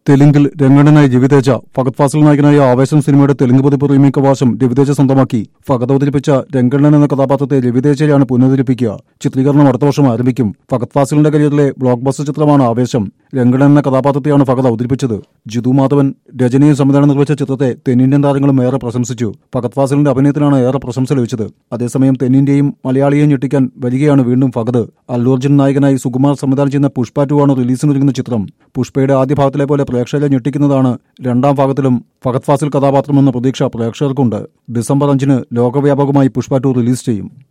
തെലുങ്കിൽ രംഗണ്ണനായി രവിതേജ ഫഗത് ഫാസിൽ നായകനായ ആവേശം സിനിമയുടെ തെലുങ്ക് പതിപ്പ് റീമേക്ക് അവകാശം രവിതേജ സ്വന്തമാക്കി ഫഗത് അവതരിപ്പിച്ച രംഗണ്ണൻ എന്ന കഥാപാത്രത്തെ രവിതേജയാണ് പുനരവതരിപ്പിക്കുക ചിത്രീകരണം അടുത്ത വർഷം ആരംഭിക്കും ഫഗത് ഫാസിലിന്റെ കരിയറിലെ ബ്ലോക്ക് ബസ്റ്റർ ചിത്രമാണ് ആവേശം രംഗണ്ണൻ എന്ന കഥാപാത്രത്തെയാണ് ഫഗത് അവതരിപ്പിച്ചത് ജിതു മാധവൻ രജനിയും സംവിധാനം നിർവഹിച്ച ചിത്രത്തെ തെന്നിന്ത്യൻ താരങ്ങളും ഏറെ പ്രശംസിച്ചു ഫഗത് ഫാസിലിന്റെ അഭിനയത്തിനാണ് ഏറെ പ്രശംസ ലഭിച്ചത് അതേസമയം തെന്നിന്ത്യയും മലയാളിയെയും ഞെട്ടിക്കാൻ വരികയാണ് വീണ്ടും ഫഗത് അല്ലു അർജുൻ നായകനായി സുകുമാർ സംവിധാനം ചെയ്യുന്ന പുഷ്പ ടു ആണ് റിലീസിനൊരുങ്ങുന്ന ചിത്രം പുഷ്പയുടെ ആദ്യ ഭാഗത്തിലെ പോലെ പ്രേക്ഷകരെ ഞെട്ടിക്കുന്നതാണ് രണ്ടാം ഭാഗത്തിലും ഫഗത് ഫാസിൽ കഥാപാത്രമെന്ന പ്രതീക്ഷ പ്രേക്ഷകർക്കുണ്ട് ഡിസംബർ അഞ്ചിന് ലോകവ്യാപകമായി പുഷ്പ ടു റിലീസ് ചെയ്യും